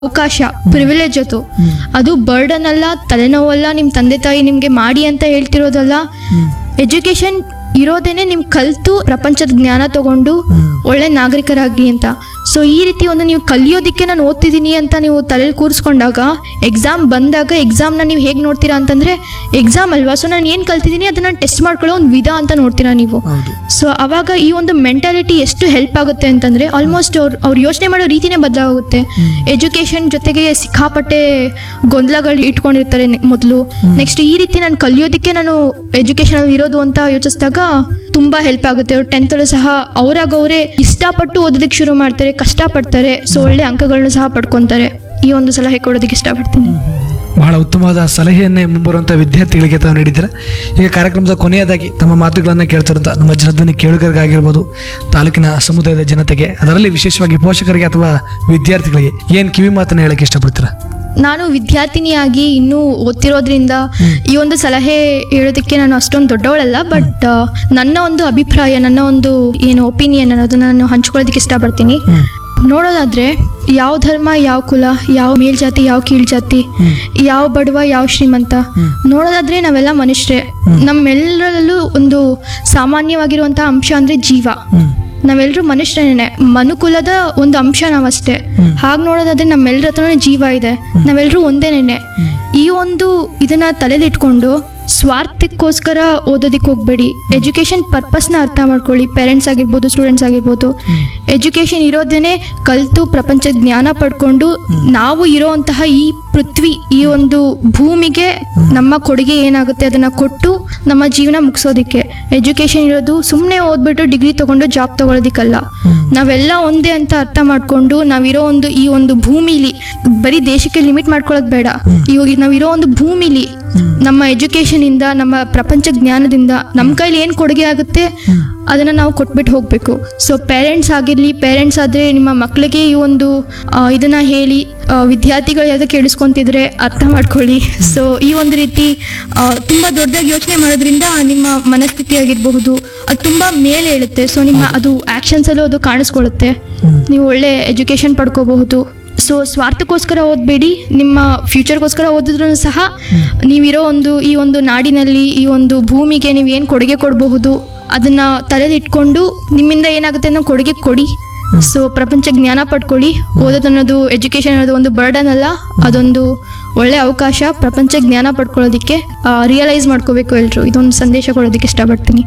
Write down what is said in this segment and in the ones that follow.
ಅವಕಾಶ ಪ್ರಿವಿಲೇಜ್ ಅದು ಅದು ಬರ್ಡನ್ ಅಲ್ಲ ತಲೆನೋವಲ್ಲ ನಿಮ್ಮ ತಂದೆ ತಾಯಿ ನಿಮಗೆ ಮಾಡಿ ಅಂತ ಹೇಳ್ತಿರೋದಲ್ಲ ಎಜುಕೇಶನ್ ಇರೋದೇನೆ ನಿಮ್ ಕಲ್ತು ಪ್ರಪಂಚದ ಜ್ಞಾನ ತಗೊಂಡು ಒಳ್ಳೆ ನಾಗರಿಕರಾಗಿ ಅಂತ ಸೊ ಈ ರೀತಿ ಒಂದು ನೀವು ಕಲಿಯೋದಕ್ಕೆ ನಾನು ಓದ್ತಿದ್ದೀನಿ ಅಂತ ನೀವು ತಲೆಯಲ್ಲಿ ಕೂರಿಸ್ಕೊಂಡಾಗ ಎಕ್ಸಾಮ್ ಬಂದಾಗ ಎಕ್ಸಾಮ್ನ ನೀವು ಹೇಗೆ ನೋಡ್ತೀರಾ ಅಂತಂದ್ರೆ ಎಕ್ಸಾಮ್ ಅಲ್ವಾ ಸೊ ನಾನು ಏನು ಕಲ್ತಿದ್ದೀನಿ ಅದನ್ನ ಟೆಸ್ಟ್ ಮಾಡ್ಕೊಳ್ಳೋ ಒಂದು ವಿಧ ಅಂತ ನೋಡ್ತೀರಾ ನೀವು ಹೌದು ಸೊ ಅವಾಗ ಈ ಒಂದು ಮೆಂಟಾಲಿಟಿ ಎಷ್ಟು ಹೆಲ್ಪ್ ಆಗುತ್ತೆ ಅಂತಂದ್ರೆ ಆಲ್ಮೋಸ್ಟ್ ಅವ್ರು ಅವ್ರು ಯೋಚನೆ ಮಾಡೋ ರೀತಿನೇ ಬದಲಾಗುತ್ತೆ ಎಜುಕೇಶನ್ ಜೊತೆಗೆ ಸಿಕ್ಕಾಪಟ್ಟೆ ಗೊಂದಲಗಳು ಇಟ್ಕೊಂಡಿರ್ತಾರೆ ಮೊದಲು ನೆಕ್ಸ್ಟ್ ಈ ರೀತಿ ನಾನು ಕಲಿಯೋದಕ್ಕೆ ನಾನು ಎಜುಕೇಶನ್ ಅಲ್ಲಿ ಇರೋದು ಅಂತ ಯೋಚಿಸಿದಾಗ ತುಂಬಾ ಹೆಲ್ಪ್ ಆಗುತ್ತೆ ಅವ್ರು ಟೆಂತ್ ಅಲ್ಲೂ ಸಹ ಅವರಾಗ ಅವರೇ ಇಷ್ಟಪಟ್ಟು ಓದೋದಕ್ಕೆ ಶುರು ಮಾಡ್ತಾರೆ ಕಷ್ಟಪಡ್ತಾರೆ ಸೊ ಒಳ್ಳೆ ಅಂಕಗಳನ್ನ ಸಹ ಪಡ್ಕೊಂತಾರೆ ಈ ಒಂದು ಸಲಹೆ ಕೊಡೋದಕ್ಕೆ ಇಷ್ಟಪಡ್ತೀನಿ ಬಹಳ ಉತ್ತಮವಾದ ಸಲಹೆಯನ್ನೇ ಮುಂಬರುವಂಥ ವಿದ್ಯಾರ್ಥಿಗಳಿಗೆ ತಾವು ನೀಡಿದ್ದೀರಾ ಈಗ ಕಾರ್ಯಕ್ರಮದ ಕೊನೆಯದಾಗಿ ತಮ್ಮ ಮಾತುಗಳನ್ನು ಕೇಳ್ತಿರೋಂಥ ನಮ್ಮ ಜನಧ್ವನಿ ಕೇಳುಗರಿಗಾಗಿರ್ಬೋದು ತಾಲೂಕಿನ ಸಮುದಾಯದ ಜನತೆಗೆ ಅದರಲ್ಲಿ ವಿಶೇಷವಾಗಿ ಪೋಷಕರಿಗೆ ಅಥವಾ ವಿದ್ಯಾರ್ಥಿಗಳಿಗೆ ಏನು ಕಿವಿ ಮಾತನ್ನು ಹೇಳಕ್ಕೆ ಇಷ್ಟಪಡ್ತೀರಾ ನಾನು ವಿದ್ಯಾರ್ಥಿನಿಯಾಗಿ ಇನ್ನೂ ಓದ್ತಿರೋದ್ರಿಂದ ಈ ಒಂದು ಸಲಹೆ ಹೇಳೋದಕ್ಕೆ ನಾನು ಅಷ್ಟೊಂದು ದೊಡ್ಡವಳಲ್ಲ ಬಟ್ ನನ್ನ ಒಂದು ಅಭಿಪ್ರಾಯ ನನ್ನ ಒಂದು ಏನು ಒಪಿನಿಯನ್ ಅನ್ನೋದನ್ನ ನಾನು ಹಂಚ್ಕೊಳ್ಳೋದಕ್ಕೆ ಇಷ್ಟಪಡ್ತೀನಿ ನೋಡೋದಾದ್ರೆ ಯಾವ ಧರ್ಮ ಯಾವ ಕುಲ ಯಾವ ಮೇಲ್ಜಾತಿ ಯಾವ ಕೀಳ್ಜಾತಿ ಯಾವ ಬಡವ ಯಾವ ಶ್ರೀಮಂತ ನೋಡೋದಾದ್ರೆ ನಾವೆಲ್ಲ ಮನುಷ್ಯರೇ ನಮ್ಮೆಲ್ಲರಲ್ಲೂ ಒಂದು ಸಾಮಾನ್ಯವಾಗಿರುವಂತಹ ಅಂಶ ಅಂದ್ರೆ ಜೀವ ನಾವೆಲ್ಲರೂ ಮನುಷ್ಯರೇನೆ ಮನುಕುಲದ ಒಂದು ಅಂಶ ನಾವಷ್ಟೇ ಹಾಗೆ ನೋಡೋದಾದ್ರೆ ನಮ್ಮೆಲ್ಲರ ಹತ್ರನೂ ಜೀವ ಇದೆ ನಾವೆಲ್ಲರೂ ಒಂದೇನೇನೆ ಈ ಒಂದು ಇದನ್ನ ತಲೆಲಿಟ್ಕೊಂಡು ಸ್ವಾರ್ಥಕ್ಕೋಸ್ಕರ ಓದೋದಕ್ಕೆ ಹೋಗ್ಬೇಡಿ ಎಜುಕೇಶನ್ ಪರ್ಪಸ್ನ ಅರ್ಥ ಮಾಡ್ಕೊಳ್ಳಿ ಪೇರೆಂಟ್ಸ್ ಆಗಿರ್ಬೋದು ಸ್ಟೂಡೆಂಟ್ಸ್ ಆಗಿರ್ಬೋದು ಎಜುಕೇಶನ್ ಇರೋದೇನೆ ಕಲಿತು ಪ್ರಪಂಚ ಜ್ಞಾನ ಪಡ್ಕೊಂಡು ನಾವು ಇರೋಂತಹ ಈ ಪೃಥ್ವಿ ಈ ಒಂದು ಭೂಮಿಗೆ ನಮ್ಮ ಕೊಡುಗೆ ಏನಾಗುತ್ತೆ ಅದನ್ನ ಕೊಟ್ಟು ನಮ್ಮ ಜೀವನ ಮುಗಿಸೋದಿಕ್ಕೆ ಎಜುಕೇಶನ್ ಇರೋದು ಸುಮ್ಮನೆ ಓದ್ಬಿಟ್ಟು ಡಿಗ್ರಿ ತಗೊಂಡು ಜಾಬ್ ತಗೊಳ್ಳೋದಿಕ್ಕಲ್ಲ ನಾವೆಲ್ಲ ಒಂದೇ ಅಂತ ಅರ್ಥ ಮಾಡ್ಕೊಂಡು ನಾವಿರೋ ಒಂದು ಈ ಒಂದು ಭೂಮಿಲಿ ಬರೀ ದೇಶಕ್ಕೆ ಲಿಮಿಟ್ ಮಾಡ್ಕೊಳ್ಳೋದು ಬೇಡ ಇವಾಗ ನಾವಿರೋ ಒಂದು ಭೂಮಿಲಿ ನಮ್ಮ ಎಜುಕೇಶನ್ ಇಂದ ನಮ್ಮ ಪ್ರಪಂಚ ಜ್ಞಾನದಿಂದ ನಮ್ಮ ಕೈಲಿ ಏನು ಕೊಡುಗೆ ಆಗುತ್ತೆ ಅದನ್ನ ನಾವು ಕೊಟ್ಬಿಟ್ಟು ಹೋಗ್ಬೇಕು ಸೊ ಪೇರೆಂಟ್ಸ್ ಆಗಿರ್ಲಿ ಪೇರೆಂಟ್ಸ್ ಆದ್ರೆ ನಿಮ್ಮ ಮಕ್ಕಳಿಗೆ ಈ ಒಂದು ಆ, ಇದನ್ನ ಹೇಳಿ ಆ, ವಿದ್ಯಾರ್ಥಿಗಳು ಯಾವ್ದು ಕೇಳಿಸ್ಕೊಂತಿದ್ರೆ ಅರ್ಥ ಮಾಡ್ಕೊಳ್ಳಿ ಸೊ ಈ ಒಂದು ರೀತಿ ಆ, ತುಂಬಾ ದೊಡ್ಡದಾಗಿ ಯೋಚನೆ ಮಾಡೋದ್ರಿಂದ ನಿಮ್ಮ ಮನಸ್ಥಿತಿ ಆಗಿರಬಹುದು ಅದು ತುಂಬಾ ಮೇಲೆ ಹೇಳುತ್ತೆ ಸೊ ನಿಮ್ಮ ಅದು ಆಕ್ಷನ್ಸ್ ಅಲ್ಲೂ ಅದು ಕಾಣಿಸ್ಕೊಳ್ಳುತ್ತೆ ನೀವು ಒಳ್ಳೆ ಎಜುಕೇಶನ್ ಪಡ್ಕೋಬಹುದು ಸೊ ಸ್ವಾರ್ಥಕ್ಕೋಸ್ಕರ ಓದಬೇಡಿ ನಿಮ್ಮ ಫ್ಯೂಚರ್ಗೋಸ್ಕರ ಓದಿದ್ರು ಸಹ ನೀವಿರೋ ಒಂದು ಈ ಒಂದು ನಾಡಿನಲ್ಲಿ ಈ ಒಂದು ಭೂಮಿಗೆ ನೀವು ಏನು ಕೊಡುಗೆ ಕೊಡಬಹುದು ಅದನ್ನ ತಲೆಯಲ್ಲಿ ಇಟ್ಕೊಂಡು ನಿಮ್ಮಿಂದ ಏನಾಗುತ್ತೆ ಅನ್ನೋ ಕೊಡುಗೆ ಕೊಡಿ ಸೊ ಪ್ರಪಂಚ ಜ್ಞಾನ ಪಡ್ಕೊಳ್ಳಿ ಓದೋದು ಅನ್ನೋದು ಎಜುಕೇಶನ್ ಅನ್ನೋದು ಒಂದು ಬರ್ಡನ್ ಅಲ್ಲ ಅದೊಂದು ಒಳ್ಳೆ ಅವಕಾಶ ಪ್ರಪಂಚ ಜ್ಞಾನ ಪಡ್ಕೊಳ್ಳೋದಕ್ಕೆ ರಿಯಲೈಸ್ ಮಾಡ್ಕೋಬೇಕು ಎಲ್ರು ಇದೊಂದು ಸಂದೇಶ ಕೊಡೋದಕ್ಕೆ ಇಷ್ಟಪಡ್ತೀನಿ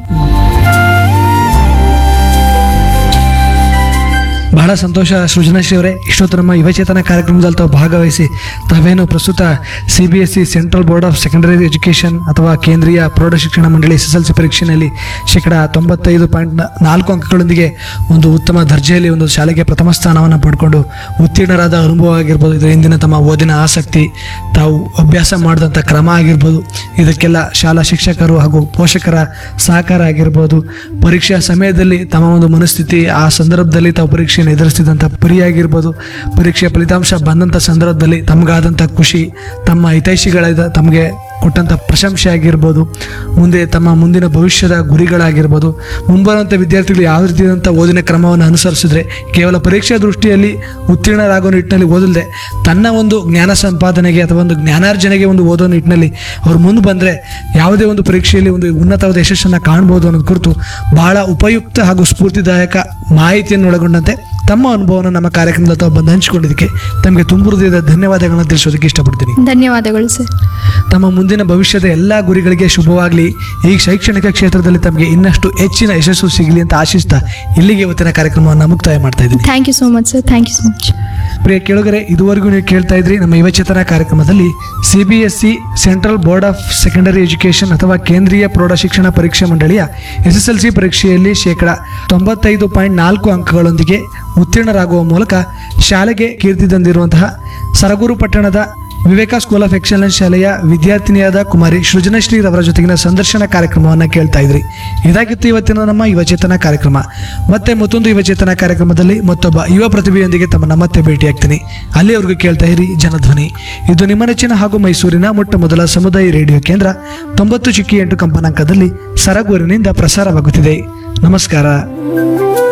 ಬಹಳ ಸಂತೋಷ ಸೃಜನಶ್ರೀ ಅವರೇ ಇಷ್ಟೊತ್ತು ನಮ್ಮ ಯುವಚೇತನ ಕಾರ್ಯಕ್ರಮದಲ್ಲಿ ತಾವು ಭಾಗವಹಿಸಿ ತಾವೇನು ಪ್ರಸ್ತುತ C B S C central board of secondary education ಅಥವಾ ಕೇಂದ್ರೀಯ ಪ್ರೌಢ ಶಿಕ್ಷಣ ಮಂಡಳಿ ಎಸ್ ಎಸ್ ಎಲ್ ಸಿ ಪರೀಕ್ಷೆಯಲ್ಲಿ ಶೇಕಡ ತೊಂಬತ್ತೈದು ಪಾಯಿಂಟ್ ನಾಲ್ಕು ಅಂಕಗಳೊಂದಿಗೆ ಒಂದು ಉತ್ತಮ ದರ್ಜೆಯಲ್ಲಿ ಒಂದು ಶಾಲೆಗೆ ಪ್ರಥಮ ಸ್ಥಾನವನ್ನು ಪಡ್ಕೊಂಡು ಉತ್ತೀರ್ಣರಾದ ಅನುಭವ ಆಗಿರ್ಬೋದು ಇದರ ಹಿಂದಿನ ತಮ್ಮ ಓದಿನ ಆಸಕ್ತಿ ತಾವು ಅಭ್ಯಾಸ ಮಾಡಿದಂಥ ಕ್ರಮ ಆಗಿರ್ಬೋದು ಇದಕ್ಕೆಲ್ಲ ಶಾಲಾ ಶಿಕ್ಷಕರು ಹಾಗೂ ಪೋಷಕರ ಸಹಕಾರ ಆಗಿರ್ಬೋದು ಪರೀಕ್ಷಾ ಸಮಯದಲ್ಲಿ ತಮ್ಮ ಒಂದು ಮನಸ್ಥಿತಿ ಆ ಸಂದರ್ಭದಲ್ಲಿ ತಾವು ಪರೀಕ್ಷೆಯನ್ನು ಎದುರಿಸ್ತಿದ್ದಂಥ ಪರಿ ಆಗಿರ್ಬೋದು ಪರೀಕ್ಷೆಯ ಫಲಿತಾಂಶ ಬಂದಂಥ ಸಂದರ್ಭದಲ್ಲಿ ತಮಗಾದಂಥ ಖುಷಿ ತಮ್ಮ ಹಿತೈಷಿಗಳಿಂದ ತಮಗೆ ಕೊಟ್ಟಂಥ ಪ್ರಶಂಸೆ ಆಗಿರ್ಬೋದು ಮುಂದೆ ತಮ್ಮ ಮುಂದಿನ ಭವಿಷ್ಯದ ಗುರಿಗಳಾಗಿರ್ಬೋದು ಮುಂಬರುವಂಥ ವಿದ್ಯಾರ್ಥಿಗಳು ಯಾವ ರೀತಿಯಾದಂಥ ಓದಿನ ಕ್ರಮವನ್ನು ಅನುಸರಿಸಿದ್ರೆ ಕೇವಲ ಪರೀಕ್ಷಾ ದೃಷ್ಟಿಯಲ್ಲಿ ಉತ್ತೀರ್ಣರಾಗೋ ನಿಟ್ಟಿನಲ್ಲಿ ಓದಲ್ದೆ ತನ್ನ ಒಂದು ಜ್ಞಾನ ಸಂಪಾದನೆಗೆ ಅಥವಾ ಒಂದು ಜ್ಞಾನಾರ್ಜನೆಗೆ ಒಂದು ಓದೋ ನಿಟ್ಟಿನಲ್ಲಿ ಅವ್ರು ಮುಂದೆ ಬಂದರೆ ಯಾವುದೇ ಒಂದು ಪರೀಕ್ಷೆಯಲ್ಲಿ ಒಂದು ಉನ್ನತವಾದ ಯಶಸ್ಸನ್ನು ಕಾಣ್ಬೋದು ಅನ್ನೋದು ಕುರಿತು ಬಹಳ ಉಪಯುಕ್ತ ಹಾಗೂ ಸ್ಫೂರ್ತಿದಾಯಕ ಮಾಹಿತಿಯನ್ನು ಒಳಗೊಂಡಂತೆ ತಮ್ಮ ಅನುಭವವನ್ನು ನಮ್ಮ ಕಾರ್ಯಕ್ರಮದಲ್ಲಿ ತಾವು ಬಂದು ಹಂಚಿಕೊಂಡಿದ್ದಕ್ಕೆ ತಮಗೆ ತುಂಬ ಹೃದಯದ ಧನ್ಯವಾದಗಳನ್ನು ತಿಳಿಸೋದಕ್ಕೆ ಇಷ್ಟಪಡ್ತೀನಿ ಧನ್ಯವಾದಗಳು ಸರ್ ತಮ್ಮ ಮುಂದಿನ ಭವಿಷ್ಯದ ಎಲ್ಲ ಗುರಿಗಳಿಗೆ ಶುಭವಾಗಲಿ ಈ ಶೈಕ್ಷಣಿಕ ಕ್ಷೇತ್ರದಲ್ಲಿ ತಮಗೆ ಇನ್ನಷ್ಟು ಹೆಚ್ಚಿನ ಯಶಸ್ಸು ಸಿಗಲಿ ಅಂತ ಆಶಿಸ್ತಾ ಇಲ್ಲಿಗೆ ಇವತ್ತಿನ ಕಾರ್ಯಕ್ರಮವನ್ನು ಮುಕ್ತಾಯ ಮಾಡ್ತಾ ಇದ್ದೀನಿ thank you so much sir thank you so much ಪ್ರಿಯ ಕೇಳುಗರೆ ಇದುವರೆಗೂ ನೀವು ಕೇಳ್ತಾ ಇದ್ರಿ ನಮ್ಮ ಯುವಚೇತನ ಕಾರ್ಯಕ್ರಮದಲ್ಲಿ C B S C central board of secondary education ಅಥವಾ ಕೇಂದ್ರೀಯ ಪ್ರೌಢ ಶಿಕ್ಷಣ ಪರೀಕ್ಷಾ ಮಂಡಳಿಯ ಎಸ್ ಎಸ್ ಎಲ್ ಸಿ ಪರೀಕ್ಷೆಯಲ್ಲಿ ಶೇಕಡ ತೊಂಬತ್ತೈದು ಪಾಯಿಂಟ್ ನಾಲ್ಕು ಅಂಕಗಳೊಂದಿಗೆ ಉತ್ತೀರ್ಣರಾಗುವ ಮೂಲಕ ಶಾಲೆಗೆ ಕೀರ್ತಿ ತಂದಿರುವಂತಹ ಸರಗೂರು ಪಟ್ಟಣದ ವಿವೇಕ ಸ್ಕೂಲ್ ಆಫ್ ಎಕ್ಸಲೆನ್ಸ್ ಶಾಲೆಯ ವಿದ್ಯಾರ್ಥಿನಿಯಾದ ಕುಮಾರಿ ಸೃಜನಶ್ರೀ ರವರ ಜೊತೆಗಿನ ಸಂದರ್ಶನ ಕಾರ್ಯಕ್ರಮವನ್ನು ಕೇಳ್ತಾ ಇದ್ರಿ ಇದಾಗಿತ್ತು ಇವತ್ತಿನ ನಮ್ಮ ಯುವಚೇತನ ಕಾರ್ಯಕ್ರಮ ಮತ್ತೆ ಮತ್ತೊಂದು ಯುವಚೇತನ ಕಾರ್ಯಕ್ರಮದಲ್ಲಿ ಮತ್ತೊಬ್ಬ ಯುವ ಪ್ರತಿಭೆಯೊಂದಿಗೆ ತಮ್ಮನ್ನ ಮತ್ತೆ ಭೇಟಿಯಾಗ್ತೀನಿ ಅಲ್ಲಿಯವರೆಗೂ ಕೇಳ್ತಾ ಇರಿ ಜನಧ್ವನಿ ಇದು ನಿಮ್ಮ ನೆಚ್ಚಿನ ಹಾಗೂ ಮೈಸೂರಿನ ಮೊಟ್ಟ ಮೊದಲ ಸಮುದಾಯ ರೇಡಿಯೋ ಕೇಂದ್ರ ತೊಂಬತ್ತು ಚಿಕ್ಕಿ ಎಂಟು ಕಂಪನಾಂಕದಲ್ಲಿ ಸರಗೂರಿನಿಂದ ಪ್ರಸಾರವಾಗುತ್ತಿದೆ ನಮಸ್ಕಾರ